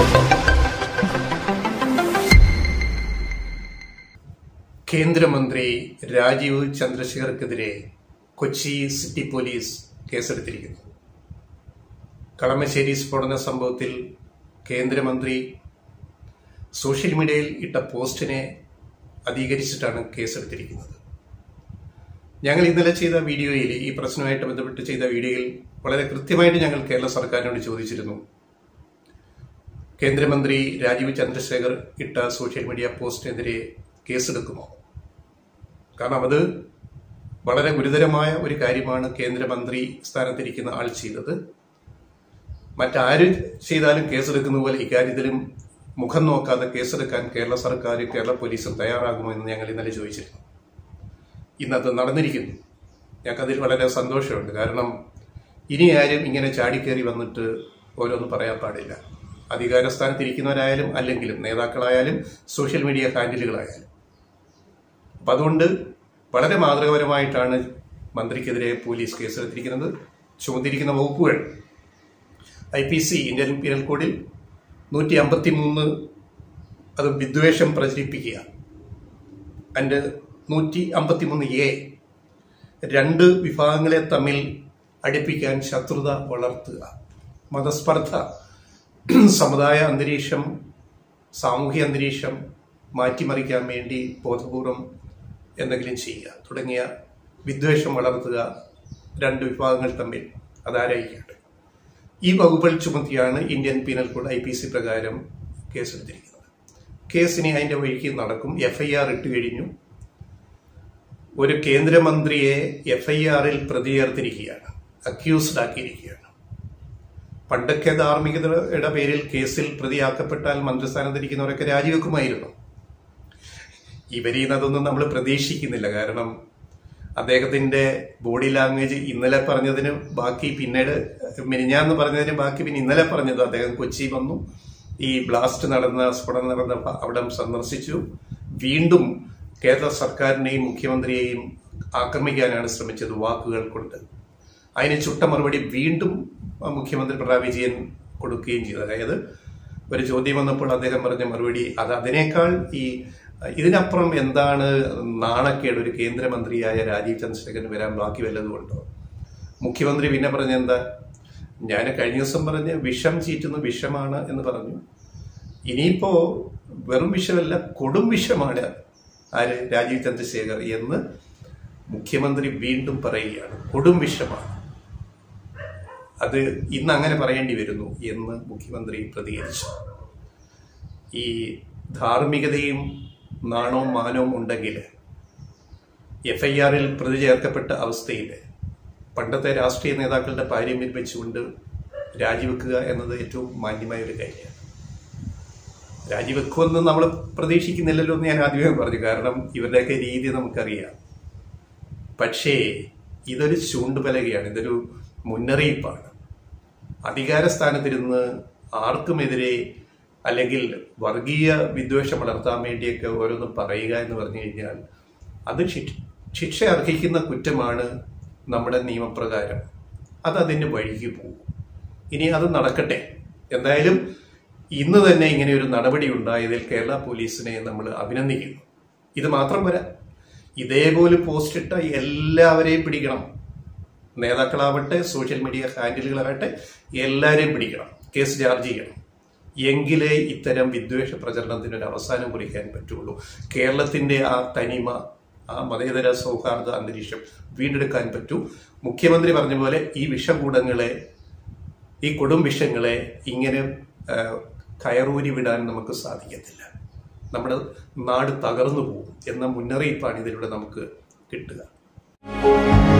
കേന്ദ്രമന്ത്രി രാജീവ് ചന്ദ്രശേഖർക്കെതിരെ Kochi city police കേസെടുത്തിരിക്കുന്നു കളമശ്ശേരി സ്ഫോടന സംഭവത്തിൽ കേന്ദ്രമന്ത്രി സോഷ്യൽ മീഡിയയിൽ ഇട്ട പോസ്റ്റിനെ അധികരിച്ചിട്ടാണ് കേസെടുത്തിരിക്കുന്നത് ഞങ്ങൾ ഇന്നലെ ചെയ്ത വീഡിയോയിൽ ഈ പ്രശ്നവുമായിട്ട് ബന്ധപ്പെട്ട് ചെയ്ത വീഡിയോയിൽ വളരെ കൃത്യമായിട്ട് ഞങ്ങൾ കേരള സർക്കാരിനോട് ചോദിച്ചിരുന്നു കേന്ദ്രമന്ത്രി രാജീവ് ചന്ദ്രശേഖർ ഇട്ട സോഷ്യൽ മീഡിയ പോസ്റ്റിനെതിരെ കേസെടുക്കുമോ കാരണം അത് വളരെ ഗുരുതരമായ ഒരു കാര്യമാണ് കേന്ദ്രമന്ത്രി സ്ഥാനത്തിരിക്കുന്ന ആൾ ചെയ്തത് മറ്റാര് ചെയ്താലും കേസെടുക്കുന്ന പോലെ ഇക്കാര്യത്തിലും മുഖം നോക്കാതെ കേസെടുക്കാൻ കേരള സർക്കാർ കേരള പോലീസും തയ്യാറാകുമോ എന്ന് ഞങ്ങൾ ഇന്നലെ ചോദിച്ചിരുന്നു ഇന്നത് നടന്നിരിക്കുന്നു ഞങ്ങൾക്കതിൽ വളരെ സന്തോഷമുണ്ട് കാരണം ഇനി ആരും ഇങ്ങനെ ചാടിക്കേറി വന്നിട്ട് ഓരോന്ന് പറയാൻ പാടില്ല അധികാര സ്ഥാനത്തിരിക്കുന്നവരായാലും അല്ലെങ്കിലും നേതാക്കളായാലും സോഷ്യൽ മീഡിയ ഹാൻഡിലുകളായാലും അപ്പം അതുകൊണ്ട് വളരെ മാതൃകപരമായിട്ടാണ് മന്ത്രിക്കെതിരെ പോലീസ് കേസെടുത്തിരിക്കുന്നത് ചുമത്തിരിക്കുന്ന വകുപ്പുകൾ I P C Indian penal കോഡിൽ നൂറ്റി അമ്പത്തി മൂന്ന് അത് വിദ്വേഷം പ്രചരിപ്പിക്കുക അതിൻ്റെ നൂറ്റി അമ്പത്തി മൂന്ന് എ രണ്ട് വിഭാഗങ്ങളെ തമ്മിൽ അടുപ്പിക്കാൻ ശത്രുത വളർത്തുക മതസ്പർദ്ധ സമുദായ അന്തരീക്ഷം സാമൂഹ്യ അന്തരീക്ഷം മാറ്റിമറിക്കാൻ വേണ്ടി ബോധപൂർവം എന്തെങ്കിലും ചെയ്യുക തുടങ്ങിയ വിദ്വേഷം വളർത്തുക രണ്ട് വിഭാഗങ്ങൾ തമ്മിൽ അതാരായിക്കട്ടെ ഈ വകുപ്പുകൾ ചുമത്തിയാണ് Indian penal code I P C പ്രകാരം കേസെടുത്തിരിക്കുന്നത് കേസിനി അതിന്റെ വഴിക്ക് നടക്കും എഫ് ഐ ആർ ഇട്ട് കഴിഞ്ഞു ഒരു കേന്ദ്രമന്ത്രിയെ എഫ് ഐ ആറിൽ പ്രതി ചേർത്തിരിക്കുകയാണ് അക്യൂസ്ഡ് ആക്കിയിരിക്കുകയാണ് പണ്ടൊക്കെ ധാർമ്മികതയുടെ പേരിൽ കേസിൽ പ്രതിയാക്കപ്പെട്ടാൽ മന്ത്രിസ്ഥാനത്തിരിക്കുന്നവരൊക്കെ രാജിവെക്കുമായിരുന്നു ഇവരിൽ അതൊന്നും നമ്മൾ പ്രതീക്ഷിക്കുന്നില്ല കാരണം അദ്ദേഹത്തിന്റെ ബോഡി ലാംഗ്വേജ് ഇന്നലെ പറഞ്ഞതിന് ബാക്കി പിന്നീട് മിനിഞ്ഞാന്ന് പറഞ്ഞതിന് ബാക്കി പിന്നെ ഇന്നലെ പറഞ്ഞത് അദ്ദേഹം കൊച്ചി വന്നു ഈ ബ്ലാസ്റ്റ് നടന്ന സ്ഫോടനം നടന്ന അവിടം സന്ദർശിച്ചു വീണ്ടും കേരള സർക്കാരിനെയും മുഖ്യമന്ത്രിയെയും ആക്രമിക്കാനാണ് ശ്രമിച്ചത് വാക്കുകൾ കൊണ്ട് അതിന് ചുട്ട മറുപടി വീണ്ടും മുഖ്യമന്ത്രി പിണറായി വിജയൻ കൊടുക്കുകയും ചെയ്തു അതായത് ഒരു ചോദ്യം വന്നപ്പോൾ അദ്ദേഹം പറഞ്ഞ മറുപടി അത് അതിനേക്കാൾ ഈ ഇതിനപ്പുറം എന്താണ് നാണക്കേട് ഒരു കേന്ദ്രമന്ത്രിയായ രാജീവ് ചന്ദ്രശേഖരന് വരാൻ ബാക്കി വല്ലതുകൊണ്ടോ മുഖ്യമന്ത്രി പിന്നെ പറഞ്ഞ എന്താ ഞാൻ കഴിഞ്ഞ ദിവസം പറഞ്ഞ് വിഷം ചീറ്റുന്ന വിഷമാണ് എന്ന് പറഞ്ഞു ഇനിയിപ്പോ വെറും വിഷമല്ല കൊടും വിഷമാണ് ആര് രാജീവ് ചന്ദ്രശേഖർ എന്ന് മുഖ്യമന്ത്രി വീണ്ടും പറയുകയാണ് കൊടും വിഷമാണ് അത് ഇന്ന് അങ്ങനെ പറയേണ്ടി വരുന്നു എന്ന് മുഖ്യമന്ത്രി പ്രതികരിച്ചു ഈ ധാർമ്മികതയും നാണവും മാനവും ഉണ്ടെങ്കിൽ എഫ് ഐ ആറിൽ പ്രതി ചേർക്കപ്പെട്ട അവസ്ഥയിൽ പണ്ടത്തെ രാഷ്ട്രീയ നേതാക്കളുടെ പാരമ്യം വെച്ചുകൊണ്ട് രാജിവെക്കുക എന്നത് ഏറ്റവും മാന്യമായ ഒരു കാര്യമാണ് രാജിവെക്കുമെന്ന് നമ്മൾ പ്രതീക്ഷിക്കുന്നില്ലല്ലോ എന്ന് ഞാൻ ആദ്യമേ പറഞ്ഞു കാരണം ഇവരുടെയൊക്കെ രീതി നമുക്കറിയാം പക്ഷേ ഇതൊരു ചൂണ്ടുപലകയാണ് ഇതൊരു മുന്നറിയിപ്പാണ് അധികാര സ്ഥാനത്തിരുന്ന് ആർക്കുമെതിരെ അല്ലെങ്കിൽ വർഗീയ വിദ്വേഷം വളർത്താൻ വേണ്ടിയൊക്കെ ഓരോന്ന് പറയുക എന്ന് പറഞ്ഞു കഴിഞ്ഞാൽ അത് ശിക്ഷ അർഹിക്കുന്ന കുറ്റമാണ് നമ്മുടെ നിയമപ്രകാരം അത് അതിൻ്റെ വഴിക്ക് പോകും ഇനി അത് നടക്കട്ടെ എന്തായാലും ഇന്ന് തന്നെ ഇങ്ങനെ ഒരു നടപടി ഉണ്ടായതിൽ കേരള പോലീസിനെ നമ്മൾ അഭിനന്ദിക്കുന്നു ഇത് മാത്രം വരാം ഇതേപോലെ പോസ്റ്റ് ഇട്ട എല്ലാവരെയും പിടിക്കണം നേതാക്കളാവട്ടെ സോഷ്യൽ മീഡിയ ഹാൻഡിലുകളാവട്ടെ എല്ലാവരെയും പിടിക്കണം കേസ് ചാർജ് ചെയ്യണം എങ്കിലേ ഇത്തരം വിദ്വേഷ പ്രചരണത്തിന് ഒരു അവസാനം കുറിക്കാൻ പറ്റുള്ളൂ കേരളത്തിന്റെ ആ തനിമ ആ മതേതര സൗഹാർദ്ദ അന്തരീക്ഷം വീണ്ടെടുക്കാൻ പറ്റൂ മുഖ്യമന്ത്രി പറഞ്ഞ പോലെ ഈ വിഷകൂടങ്ങളെ ഈ കൊടും വിഷങ്ങളെ ഇങ്ങനെ കയറൂരി വിടാൻ നമുക്ക് സാധിക്കത്തില്ല നമ്മുടെ നാട് തകർന്നു പോകും എന്ന മുന്നറിയിപ്പാണ് ഇതിലൂടെ നമുക്ക് കിട്ടുക